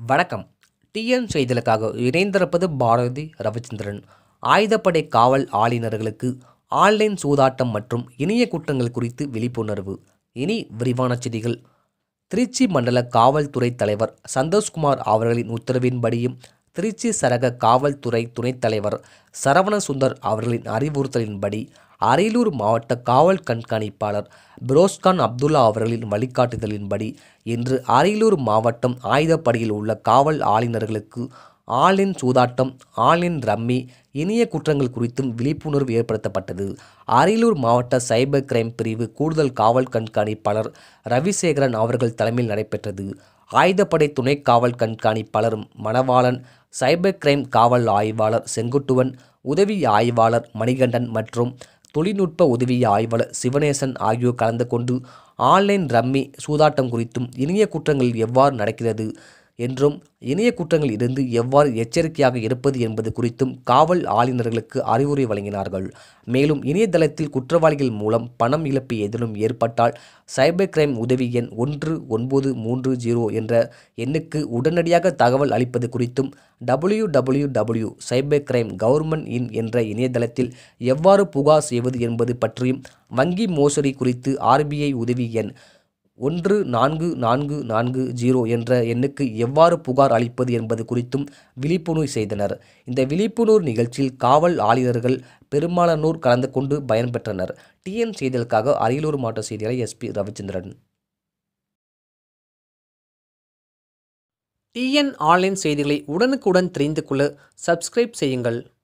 வணக்கம் டிஎன் செய்திகளுக்காக இணைந்திருப்பது பாரதி ரவிச்சந்திரன் ஆயுதப்படை காவல் ஆளுநர்களுக்கு ஆன்லைன் சூதாட்டம் மற்றும் இணைய குற்றங்கள் குறித்து விழிப்புணர்வு இனி விரிவான செய்திகள் திருச்சி மண்டல காவல்துறை தலைவர் சந்தோஷ்குமார் அவர்களின் உத்தரவின்படியும் திருச்சி சரக காவல்துறை துணைத் தலைவர் சரவண சுந்தர் அவர்களின் அறிவுறுத்தலின்படி அரியலூர் மாவட்ட காவல் கண்காணிப்பாளர் பிரோஸ்கான் அப்துல்லா அவர்களின் வழிகாட்டுதலின்படி இன்று அரியலூர் மாவட்டம் ஆயுதப்படையில் உள்ள காவல் ஆளுநர்களுக்கு ஆன்லைன் சூதாட்டம் ஆன்லைன் ரம்மி இணைய குற்றங்கள் குறித்தும் விழிப்புணர்வு ஏற்படுத்தப்பட்டது அரியலூர் மாவட்ட சைபர் கிரைம் பிரிவு கூடுதல் காவல் கண்காணிப்பாளர் ரவிசேகரன் அவர்கள் தலைமையில் நடைபெற்றது ஆயுதப்படை துணை காவல் கண்காணிப்பாளர் மணவாளன் சைபர் கிரைம் காவல் ஆய்வாளர் செங்குட்டுவன் உதவி ஆய்வாளர் மணிகண்டன் மற்றும் தொழில்நுட்ப உதவி ஆய்வாளர் சிவனேசன் ஆகியோர் கலந்து கொண்டு ஆன்லைன் ரம்மி சூதாட்டம் குறித்தும் இணைய குற்றங்கள் எவ்வாறு நடக்கிறது என்றும் இணைய குற்றங்களில் இருந்து எவ்வாறு எச்சரிக்கையாக இருப்பது என்பது குறித்தும் காவல் ஆளுநர்களுக்கு அறிவுரை வழங்கினார்கள் மேலும் இணையதளத்தில் குற்றவாளிகள் மூலம் பணம் இழப்பு ஏதேனும் ஏற்பட்டால் சைபர் கிரைம் உதவி எண் ஒன்று ஒன்பது மூன்று ஜீரோ என்ற எண்ணுக்கு உடனடியாக தகவல் அளிப்பது குறித்தும் W W W cyber crime government in என்ற இணையதளத்தில் எவ்வாறு புகார் செய்வது என்பது பற்றியும் வங்கி மோசடி குறித்து ஆர்பிஐ உதவி எண் ஒன்று நான்கு நான்கு நான்கு ஜீரோ என்ற எண்ணுக்கு எவ்வாறு புகார் அளிப்பது என்பது குறித்தும் விழிப்புணர்வு செய்தனர் இந்த விழிப்புணர்வு நிகழ்ச்சியில் காவல் ஆளுநர்கள் பெரும்பாலானோர் கலந்து கொண்டு பயன்பெற்றனர் டிஎன் செய்திகளுக்காக அரியலூர் மாவட்ட செய்தியாளர் எஸ்பி ரவிச்சந்திரன் டிஎன் ஆன்லைன் செய்திகளை உடனுக்குடன் தெரிந்து கொள்ள சப்ஸ்கிரைப் செய்யுங்கள்